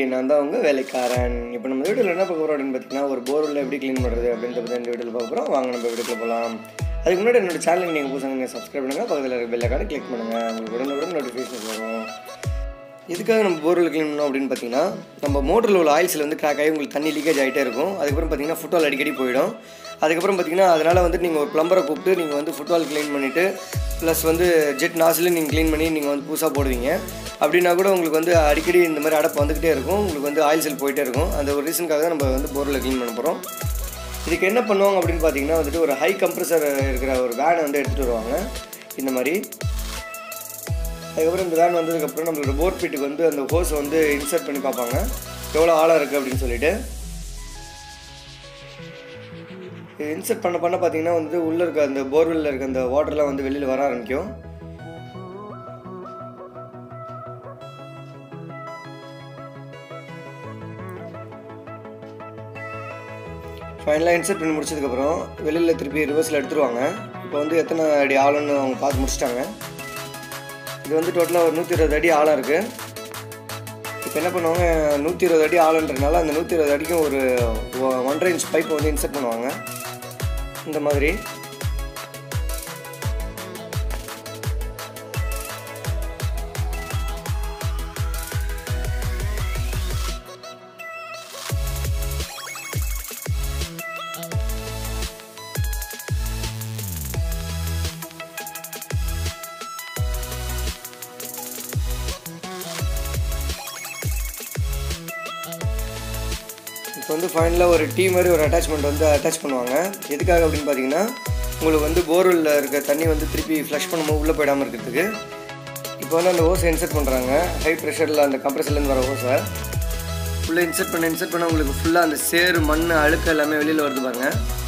நான் தான் உங்கள் வேலைக்காரன் இப்போ நம்ம வீட்டில் என்ன பார்க்க போகிறோம் அப்படின்னு பார்த்தீங்கன்னா ஒரு போர்வெல் எப்படி க்ளீன் பண்ணுறது அப்படின்றத பற்றி இந்த வீட்டில் பார்க்க போகிறோம் வாங்க நம்ம வீட்டுக்குள்ள போகலாம் அதுக்கு முன்னாடி என்னோட சேனலுக்கு நீங்கள் புதுசாக நீங்கள் சப்ஸ்கிரைப் பண்ணுங்கள் பக்கத்தில் இருக்க பெல் கார்டு கிளிக் பண்ணுங்கள் உங்களுக்கு உடனுக்குடன் நோட்டிஃபிகேஷன் வரும் இதுக்காக நம்ம போர்வெல் க்ளீன் பண்ணோம் அப்படின்னு பார்த்தீங்கன்னா நம்ம மோட்டரில் உள்ள ஆயில்ஸில் வந்து கிராக் ஆகி உங்களுக்கு தண்ணி லீக்கேஜ் ஆகிட்டே இருக்கும் அதுக்கப்புறம் பார்த்தீங்கன்னா ஃபுட்பால் அடிக்கடி போயிடும் அதுக்கப்புறம் பார்த்தீங்கன்னா அதனால் வந்துட்டு நீங்கள் ஒரு ப்ளம்பரை கூப்பிட்டு நீங்கள் வந்து ஃபுட்பால் க்ளீன் பண்ணிவிட்டு ப்ளஸ் வந்து ஜெட் நாசிலும் நீங்கள் க்ளீன் பண்ணி நீங்கள் வந்து புதுசாக போடுவீங்க அப்படின்னா கூட உங்களுக்கு வந்து அடிக்கடி இந்த மாதிரி அடப்பு வந்துக்கிட்டே இருக்கும் உங்களுக்கு வந்து ஆயில் செல் போயிட்டே இருக்கும் அந்த ஒரு ரீசனுக்காக தான் நம்ம வந்து போரில் க்ளீன் பண்ண போகிறோம் இதுக்கு என்ன பண்ணுவாங்க அப்படின்னு பார்த்தீங்கன்னா வந்துட்டு ஒரு ஹை கம்ப்ரஸர் இருக்கிற ஒரு வேனை வந்து எடுத்துகிட்டு வருவாங்க இந்த மாதிரி அதுக்கப்புறம் இந்த வேன் வந்ததுக்கப்புறம் நம்மளோட போர் பீட்டுக்கு வந்து அந்த ஹோஸை வந்து இன்சர்ட் பண்ணி பார்ப்பாங்க எவ்வளோ ஆழம் இருக்குது அப்படின்னு சொல்லிட்டு இது இன்சர்ட் பண்ண பண்ண பார்த்தீங்கன்னா வந்து உள்ளே இருக்க அந்த போர்வெல்லில் இருக்க அந்த வாட்டர்லாம் வந்து வெளியில் வர ஆரம்பிக்கும் ஃபைனலாக இன்சர்ட் பண்ணி முடிச்சதுக்கப்புறம் வெளியில் திருப்பி ரிவர்ஸில் எடுத்துருவாங்க இப்போ வந்து எத்தனை அடி ஆழம்னு அவங்க பார்த்து முடிச்சிட்டாங்க இது வந்து டோட்டலாக ஒரு நூற்றி இருபது அடி ஆழம் இருக்குது இப்போ என்ன பண்ணுவாங்க நூற்றி இருபது அடி ஆழன்றனால அந்த நூற்றி இருபது அடிக்கும் ஒரு ஒ- ஒன்றரை இன்ச் பைப்பை வந்து இன்சர்ட் பண்ணுவாங்க இந்த மாதிரி இப்போ வந்து ஃபைனலாக ஒரு டீ மாதிரி ஒரு அட்டாச்மெண்ட் வந்து அட்டாச் பண்ணுவாங்க எதுக்காக அப்படின்னு பார்த்தீங்கன்னா உங்களுக்கு வந்து போர்வெல்லில் இருக்க தண்ணி வந்து திருப்பி ஃப்ளஷ் பண்ணும்போது உள்ளே போயிடாமல் இருக்கிறதுக்கு இப்போ வந்து அந்த ஹோஸை இன்சர்ட் பண்ணுறாங்க ஹை ப்ரெஷரில் அந்த கம்ப்ரெஷர்லேருந்து வர ஹோஸை உள்ளே இன்சர்ட் பண்ண இன்சர்ட் பண்ண உங்களுக்கு ஃபுல்லாக அந்த சேறு மண் அழுக்கு எல்லாமே வெளியில் வருது பாருங்க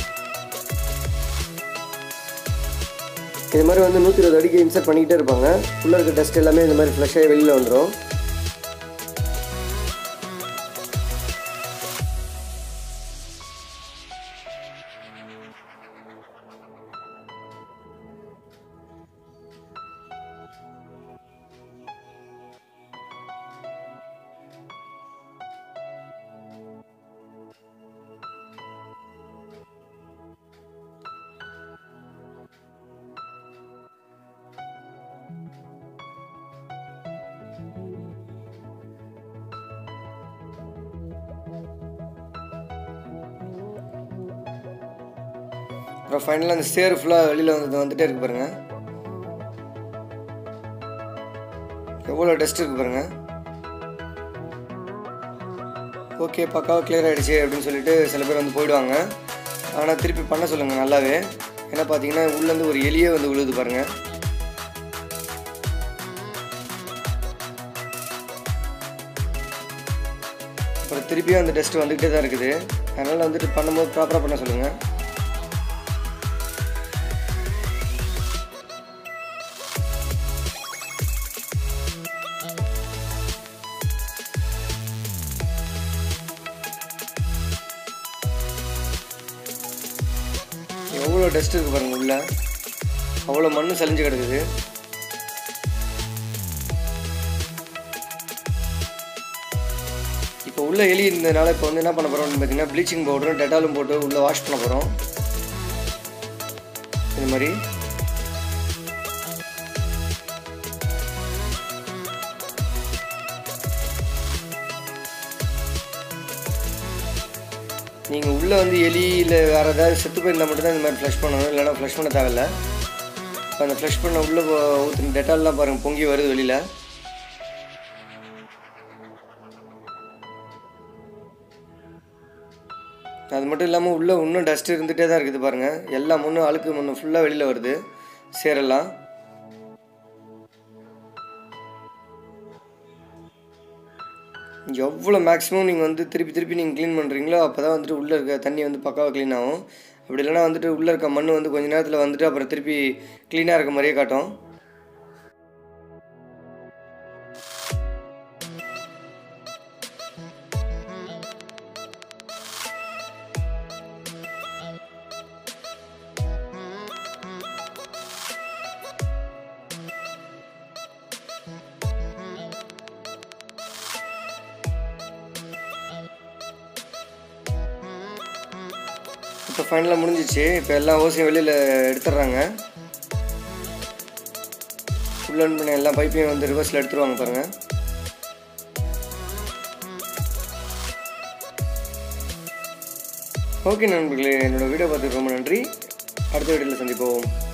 இது மாதிரி வந்து நூற்றி இருபது அடிக்கு இன்சர்ட் பண்ணிக்கிட்டே இருப்பாங்க உள்ளே இருக்க டஸ்ட் எல்லாமே இந்த மாதிரி ஃப்ளஷ் ஆகி வெளியில் வந்துடும் அப்புறம் ஃபைனலாக அந்த சேர் ஃபுல்லாக வெளியில் வந்து வந்துட்டே இருக்கு பாருங்க எவ்வளோ டஸ்ட் இருக்கு பாருங்க ஓகே பக்காவாக கிளியர் ஆகிடுச்சு அப்படின்னு சொல்லிட்டு சில பேர் வந்து போயிடுவாங்க ஆனால் திருப்பி பண்ண சொல்லுங்கள் நல்லாவே ஏன்னா பார்த்தீங்கன்னா உள்ளேருந்து ஒரு எலியே வந்து விழுது பாருங்க அப்புறம் திருப்பியும் அந்த டஸ்ட் வந்துக்கிட்டே தான் இருக்குது அதனால் வந்துட்டு பண்ணும்போது ப்ராப்பராக பண்ண சொல்லுங்கள் எவ்வளோ டஸ்ட் இருக்கு பாருங்க உள்ள அவ்வளோ மண்ணு சலிஞ்சு கிடக்குது இப்போ உள்ள எலி இருந்ததுனால இப்போ வந்து என்ன பண்ண போகிறோம்னு பார்த்தீங்கன்னா ப்ளீச்சிங் பவுடரும் டெட்டாலும் போட்டு உள்ளே வாஷ் பண்ண போகிறோம் இந்த மாதிரி நீங்கள் உள்ளே வந்து எலி இல்லை வேறு ஏதாவது செத்து போயிருந்தால் மட்டும்தான் இந்த மாதிரி ஃப்ளஷ் பண்ணணும் இல்லைன்னா ஃப்ளஷ் பண்ண தேவையில்ல இப்போ அந்த ஃப்ளஷ் பண்ண உள்ளே ஊற்றின டெட்டால்லாம் பாருங்கள் பொங்கி வருது வெளியில் அது மட்டும் இல்லாமல் உள்ளே இன்னும் டஸ்ட் இருந்துகிட்டே தான் இருக்குது பாருங்கள் எல்லா மண்ணும் அழுக்கு மண்ணு ஃபுல்லாக வெளியில் வருது சேரெல்லாம் எவ்வளோ மேக்ஸிமம் நீங்கள் வந்து திருப்பி திருப்பி நீங்கள் க்ளீன் பண்ணுறீங்களோ அப்போ தான் வந்துட்டு உள்ளே இருக்க தண்ணி வந்து பக்காவாக க்ளீன் ஆகும் அப்படி இல்லைன்னா வந்துட்டு உள்ளே இருக்க மண் வந்து கொஞ்ச நேரத்தில் வந்துட்டு அப்புறம் திருப்பி க்ளீனாக இருக்க மாதிரியே காட்டும் இப்போ ஃபைனலாக முடிஞ்சிச்சு இப்போ எல்லா ஓசையும் வெளியில் எடுத்துடுறாங்க ஃபுல் அண்ட் பண்ண எல்லா பைப்பையும் வந்து ரிவர்ஸில் எடுத்துருவாங்க பாருங்கள் ஓகே நண்பர்களே என்னோடய வீடியோ பார்த்துக்கு ரொம்ப நன்றி அடுத்த வீடியோவில் சந்திப்போம்